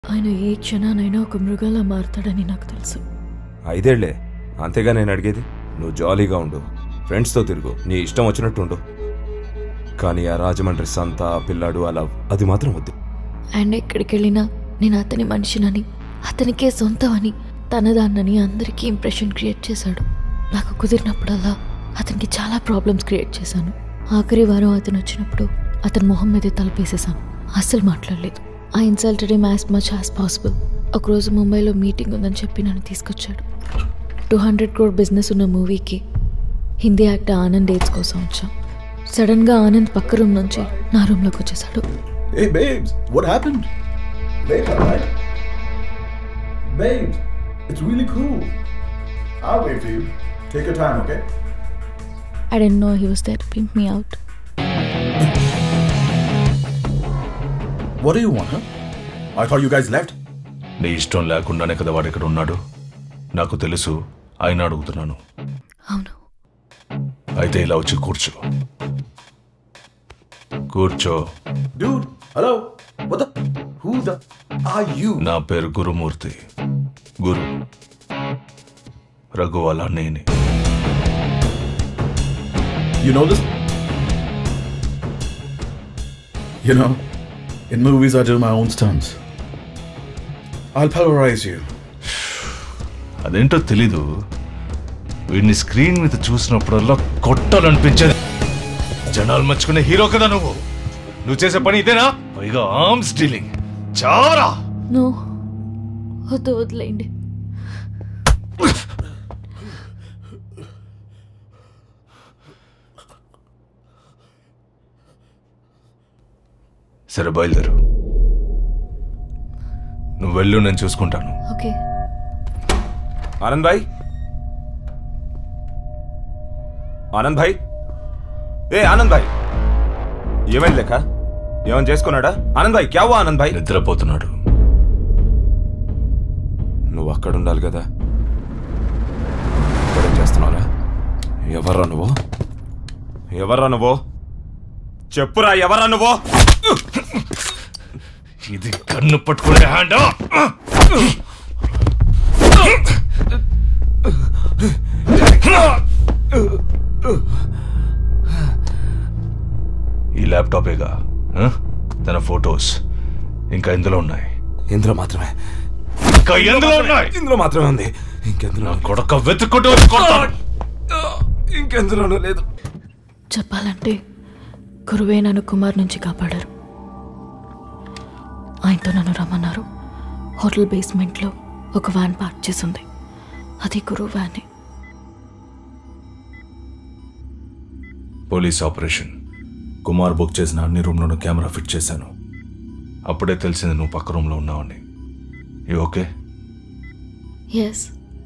ఆయన ఏ క్షణానైనా ఒక మృగంలా మారుతాడని నాకు తెలుసు ఐదేళ్లే అంతేగా నేను అడిగేది నువ్వు జాలీగా ఉండు ఫ్రెండ్స్తో తిరుగు నీ ఇష్టం వచ్చినట్టు ఉండు కానీ ఆ రాజమండ్రి సంత ఆ పిల్లాడు అలా అది మాత్రం వద్దు అండ్ ఎక్కడికి వెళ్ళినా నేను అతని మనిషినని అతనికే సొంతమని తనదాన్నని అందరికీ ఇంప్రెషన్ క్రియేట్ చేశాడు నాకు కుదిరినప్పుడల్లా అతనికి చాలా ప్రాబ్లమ్స్ క్రియేట్ చేశాను ఆఖరి వారం అతను వచ్చినప్పుడు అతని మొహం మీద తలపేసేశాను అస్సలు మాట్లాడలేదు I insulted him as much as possible ఒకరోజు ముంబైలో మీటింగ్ ఉందని చెప్పి నన్ను తీసుకొచ్చాడు టూ హండ్రెడ్ క్రోడ్ బిజినెస్ ఉన్న మూవీకి హిందీ యాక్టర్ ఆనంద్ డేట్స్ కోసం వచ్చాం సడన్గా ఆనంద్ పక్క రూమ్ నుంచి నా రూమ్లోకి వచ్చేసాడు Hey, babes, what happened? Later, right? Babes, it's really cool. I'll wait for you. Take your time, okay? I didn't know he was there to pimp me out. What do you want, huh? I thought you guys left. నీ ఇష్టం లేకుండానే కదా వాడు ఇక్కడ ఉన్నాడు నాకు తెలుసు ఆయన అడుగుతున్నాను అవును అయితే ఇలా వచ్చి కూర్చో కూర్చో Dude, hello? What the? Who the are you? నా పేరు గురుమూర్తి గురు రఘువాల నేనే You know this? You know, in movies I do my own stunts. I'll pulverize you. అదేంటో తెలీదు వీడిని స్క్రీన్ మీద చూసినప్పుడల్లా కొట్టాలనిపించేది జనాలు మర్చుకునే హీరో కదా నువ్వు నువ్వు చేసే పని ఇదేనా పైగా ఆర్మ్ స్టీలింగ్ చావరా నో వద్దు వదిలేయండి సరే బయలుదేరు నువ్వు వెళ్ళు నేను చూసుకుంటాను ఓకే ఆనంద్ భాయ్ ఆనంద్ భాయ్ ఏ ఆనంద్ భాయ్ ఏమైంది లేక ఏమైనా చేసుకున్నాడా ఆనంద్ భాయ్ క్యావా ఆనంద్ భాయ్ నిద్రపోతున్నాడు నువ్వు అక్కడ ఉండాలి కదా ఇక్కడేం చేస్తున్నావురా ఎవర్రా నువ్వు ఎవర్రా నువ్వు చెప్పురా ఎవర్రా నువ్వు ఇది కన్ను పట్టుకునే హ్యాండ్ ఈ ల్యాప్టాపేగా ఆ? తన ఫొటోస్ ఇంకా ఇందులో ఉన్నాయి ఇందులో మాత్రమే ఇంకా ఎందులో ఉన్నాయి ఇందులో మాత్రమే ఉంది ఇంకెందులో నా కొడక వెతుక్కుంటూ వచ్చి కొడతాను. ఇంకెందులోనూ లేదు చెప్పాలంటే గురువే నన్ను కుమార్ నుంచి కాపాడారు ఆయనతో నన్ను రమ్మన్నారు హోటల్ బేస్మెంట్లో ఒక వ్యాన్ పార్క్ చేసింది అది గురువు వ్యానే పోలీస్ ఆపరేషన్ కుమార్ బుక్ చేసిన అన్ని రూమ్లోనూ కెమెరా ఫిట్ చేశాను అప్పుడే తెలిసింది నువ్వు పక్క రూమ్లో ఉన్నావని you okay yes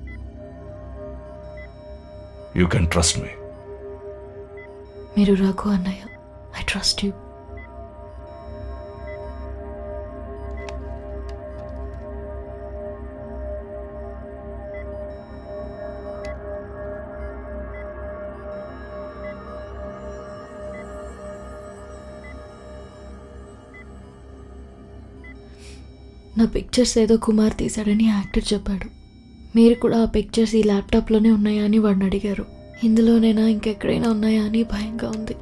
you can trust me మీరు రఘు అన్నయ్య ఐ ట్రస్ట్ యూ నా పిక్చర్స్ ఏదో కుమార్ తీశాడని యాక్టర్ చెప్పాడు మీరు కూడా ఆ పిక్చర్స్ ఈ ల్యాప్టాప్లోనే ఉన్నాయా అని వాడిని అడిగారు ఇందులోనైనా ఇంకెక్కడైనా ఉన్నాయా అని భయంగా ఉంది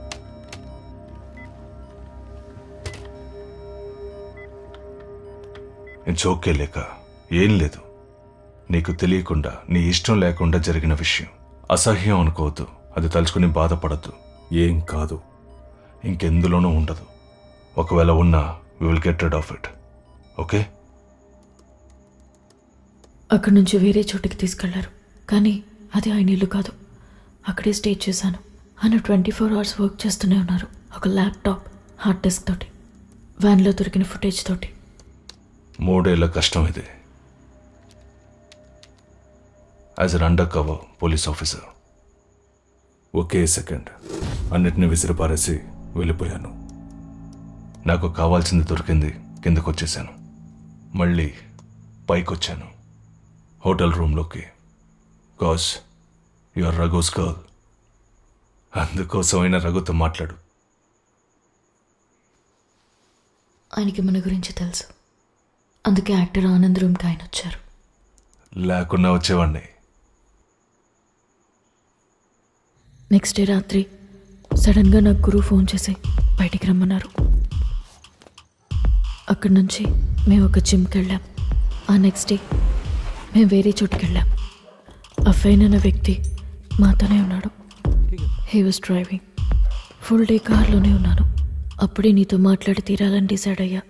ఇట్స్ ఓకే లేక ఏం లేదు నీకు తెలియకుండా నీ ఇష్టం లేకుండా జరిగిన విషయం అసహ్యం అనుకోవద్దు అది తలుచుకుని బాధపడద్దు ఏం కాదు ఇంకెందులోనూ ఉండదు ఒకవేళ ఉన్నా we will get rid of it okay అక్కడి నుంచి వేరే చోటికి తీసుకెళ్లారు కానీ అది ఆయన ఇల్లు కాదు అక్కడే స్టే చేశాను ఆయన ట్వంటీ ఫోర్ అవర్స్ వర్క్ చేస్తూనే ఉన్నారు ఒక ల్యాప్టాప్ హార్డ్ డిస్క్ తోటి వ్యాన్లో దొరికిన ఫుటేజ్ తోటి మూడేళ్ల కష్టం ఇది as an undercover police officer ఒకే సెకండ్ అన్నిటిని విసిరిపారేసి వెళ్ళిపోయాను నాకు కావాల్సింది దొరికింది కిందకు వచ్చేసాను మళ్ళీ పైకొచ్చాను హోటల్ రూమ్లోకి కాస్ యువర్ రఘుస్ గర్ల్ అందుకోసమైనా రఘుతో మాట్లాడు ఆయనకి మన గురించి తెలుసు అందుకే యాక్టర్ ఆనంద్ రూమ్కి ఆయన వచ్చారు లేకున్నా వచ్చేవాడిని నెక్స్ట్ డే రాత్రి సడన్గా నాకు గురువు ఫోన్ చేసి బయటికి రమ్మన్నారు అక్కడి నుంచి మేము ఒక జిమ్కి వెళ్ళాం ఆ నెక్స్ట్ డే మేము వేరే చోటుకి వెళ్ళాం అఫైన్ అనే వ్యక్తి మాతోనే ఉన్నాడు he was driving full day కార్లోనే ఉన్నాను అప్పుడే నీతో మాట్లాడి తీరాలని డిసైడ్ అయ్యా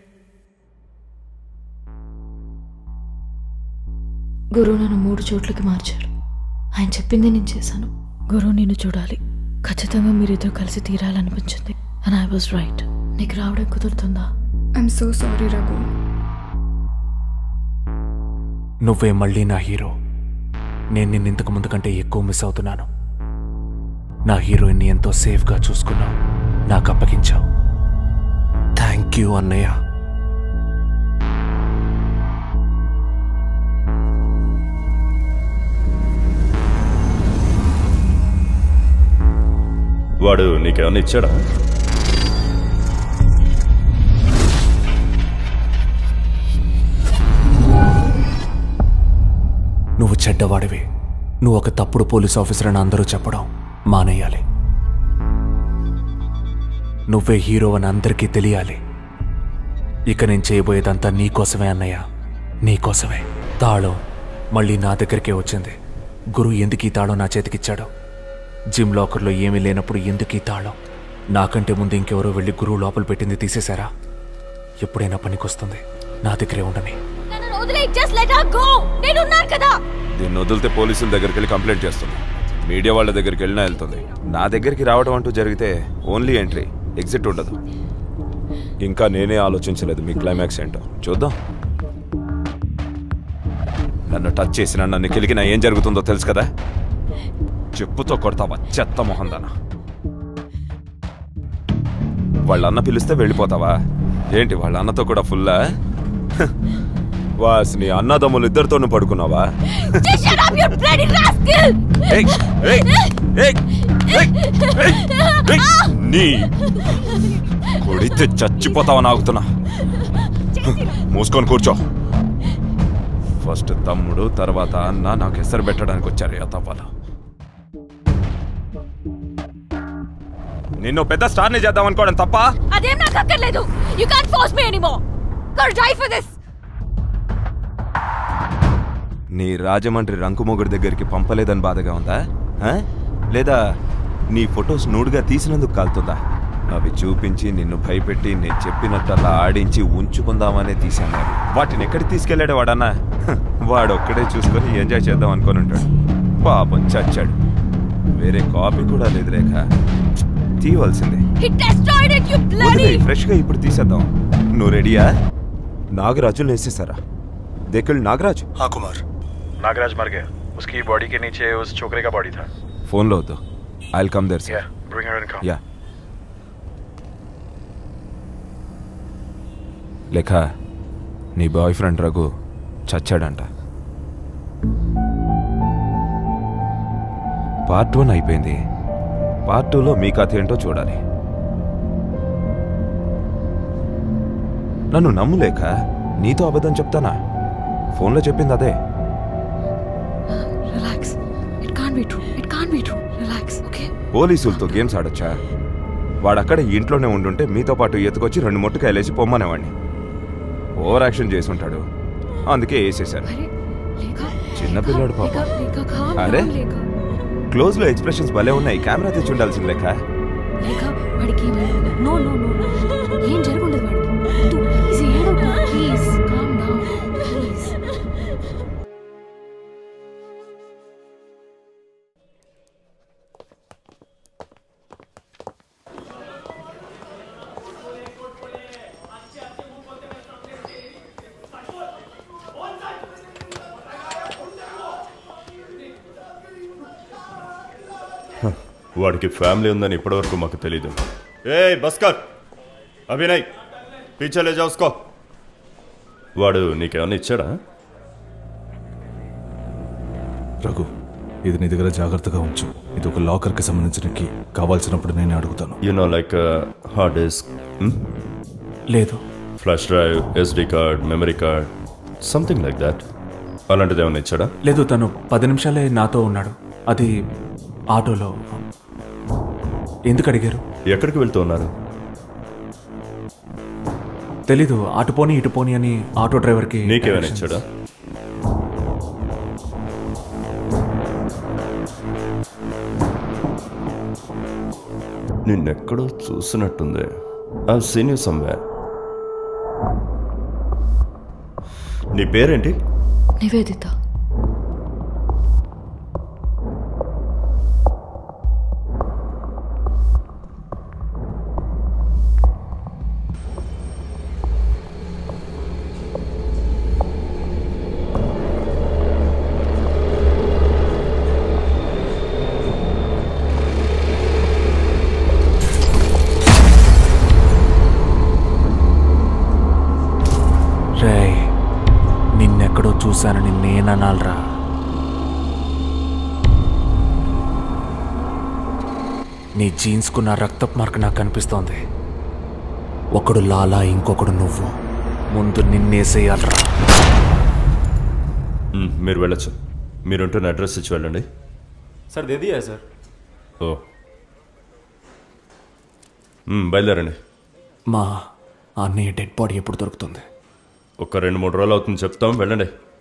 గురువు నన్ను మూడు చోట్లకి మార్చారు ఆయన చెప్పింది నేను చేశాను గురువు నిన్ను చూడాలి ఖచ్చితంగా మీరిద్దరు కలిసి తీరాలనిపించింది అండ్ ఐ వాజ్ రైట్ నీకు రావడం కుదురుతుందా ఐఎమ్ సో సారీ రఘు నువ్వే మళ్ళీ నా హీరో నేను నిన్ను ఇంతకు ముందు కంటే ఎక్కువ మిస్ అవుతున్నాను నా హీరోయిన్ని ఎంతో సేఫ్గా చూసుకున్నావు నాకు అప్పగించావు థ్యాంక్ యూ అన్నయ్య వాడు నీకేమన్నా ఇచ్చాడా నువ్వు చెడ్డవాడివి నువ్వు ఒక తప్పుడు పోలీస్ ఆఫీసర్ అని అందరూ చెప్పడం మానేయాలి నువ్వే హీరో అని అందరికీ తెలియాలి ఇక నేను చేయబోయేదంతా నీకోసమే అన్నయ్య నీకోసమే తాళం మళ్ళీ నా దగ్గరికే వచ్చింది గురు ఎందుకు ఈ తాళం నా చేతికిచ్చాడు జిమ్ లాకర్లో ఏమీ లేనప్పుడు ఎందుకు ఈ తాళం నాకంటే ముందు ఇంకెవరో వెళ్ళి గురువు లోపల పెట్టింది తీసేశారా ఎప్పుడైనా పనికొస్తుంది నా దగ్గరే ఉండని దీన్ని వదిలితే పోలీసుల దగ్గరికి వెళ్ళి కంప్లైంట్ చేస్తుంది మీడియా వాళ్ళ దగ్గరికి వెళ్ళినా వెళ్తుంది నా దగ్గరికి రావడం అంటూ జరిగితే ఓన్లీ ఎంట్రీ ఎగ్జిట్ ఉండదు ఇంకా నేనే ఆలోచించలేదు మీ క్లైమాక్స్ ఏంటో చూద్దాం నన్ను టచ్ చేసిన నన్ను కెలిగినా ఏం జరుగుతుందో తెలుసు కదా చెప్పుతో కొడతావా చెత్త మొహందన వాళ్ళ అన్న పిలిస్తే వెళ్ళిపోతావా ఏంటి వాళ్ళ అన్నతో కూడా ఫుల్లా వాస్ నీ అన్నదమ్ములు ఇద్దరితోనూ పడుకున్నావా ఏయ్, ఏయ్, ఏయ్, ఏయ్, ఏయ్, ఏయ్, నీ కొడితే చచ్చిపోతావా నాగుతున్నా మూసుకొని కూర్చో ఫస్ట్ తమ్ముడు తర్వాత అన్న నాకు ಹೆಸರು పెట్టడానికి వచ్చారు ఆ తవ్వాల నిన్ను పెద్ద స్టార్ని చేద్దాం అనుకోవడం తప్ప అదేం నాకు అక్కర్లేదు you can't force me anymore go drive for this నీ రాజమండ్రి రంకుమొగుడి దగ్గరికి పంపలేదని బాధగా ఉందా ఆ? లేదా నీ ఫొటోస్ నూడుగా తీసినందుకు కాలుతుందా అవి చూపించి నిన్ను భయపెట్టి నేను చెప్పినట్టల్లా ఆడించి ఉంచుకుందామనే తీశాను అవి. వాటిని ఎక్కడికి తీసుకెళ్ళాడు వాడన్నా హ, వాడొక్కడే చూసుకొని ఎంజాయ్ చేద్దాం అనుకొని ఉంటాడు పాపం చచ్చాడు వేరే కాపీ కూడా లేదు రేఖ తీయవలసిందే he destroyed it you bloody వదిలేయ్, ఫ్రెష్గా ఇప్పుడు తీసేద్దాం నువ్వు రెడీయా నాగరాజులు వేసేసారా దేకెళ్ళి నాగరాజు हाँ कुमार नागराज मर गया उसकी बॉडी के नीचे उस छोकरे का बॉडी था ఫోన్లో వద్దు ఐ కమ్ దేర్ या bring her in come yeah Lekha నీ బాయ్ ఫ్రెండ్ రఘు చచ్చాడంట పార్ట్ వన్ అయిపోయింది పార్ట్ టూలో మీ కథ ఏంటో చూడాలి నన్ను నమ్ములేక నీతో అబద్ధం చెప్తానా ఫోన్లో చెప్పింది అదే relax it can be true it can be true relax okay పోలీసులతో గేమ్స్ ఆడొచ్చా వాడక్కడ ఇంట్లోనే ఉండుంటే మీతో పాటు ఎత్తుకొచ్చి రెండు ముట్టుకాయలేసి పొమ్మనేవాడిని ఓవర్ యాక్షన్ చేసి ఉంటాడు అందుకే వేసేశారు అరే లేక చిన్నపిల్లాడు పాప. లేక లేక కామ్ అరే? డౌన్ లేక క్లోజ్లో ఎక్స్ప్రెషన్స్ భలే ఉన్నాయి కెమెరా తెచ్చి ఉండాల్సింది లేక లేక వాడికి ఏమైంది నో నో నో ఏం జరుగుండదు వాడికి వద్దు ప్లీజ్ ఏడవకు ప్లీజ్ కామ్ డౌన్ ప్లీజ్ వాడికి ఫ్యామిలీ ఉందని ఇప్పటివరకు మాకు తెలీదు ఏ బస్కర్ అభినయ్ పీచలే జాస్కో వాడు నీకేమన్నా ఇచ్చాడా రఘు ఇది నీ దగ్గర జాగ్రత్తగా ఉంచు ఇది ఒక లాకర్కి సంబంధించిన కీ కావాల్సినప్పుడు నేను అడుగుతాను you know like hard disk లేదు flash drive SD card memory card something like that అలాంటిది ఏమైనా ఇచ్చాడా లేదు తను పది నిమిషాలే నాతో ఉన్నాడు అది ఆటోలో ఎందుకు అడిగారు ఎక్కడికి వెళ్తూ ఉన్నారు తెలీదు అటు పోని ఇటు పోని అని ఆటో డ్రైవర్కి నీకేమైనా directions. ఇచ్చాడా నిన్నెక్కడో చూసినట్టుంది ఆ సీన్ యూ సమ్వేర్ నీ పేరేంటి నివేదిత రేయ్ నిన్నెక్కడో చూశానని నేననాలరా నీ జీన్స్కున్న రక్తపు మార్క్ నాకు కనిపిస్తోంది ఒకడు లాలా ఇంకొకడు నువ్వు ముందు నిన్నేసేయాలరా మ్, మీరు వెళ్ళొచ్చు మీరుంటున్న అడ్రస్ ఇచ్చి వెళ్ళండి सर दे दिया है सर ఓ మ్, బయలుదేరండి మా అన్నయ్య డెడ్ బాడీ ఎప్పుడు దొరుకుతుంది ఒక రెండు మూడు రోజులు అవుతుంది చెప్తాం వెళ్ళండి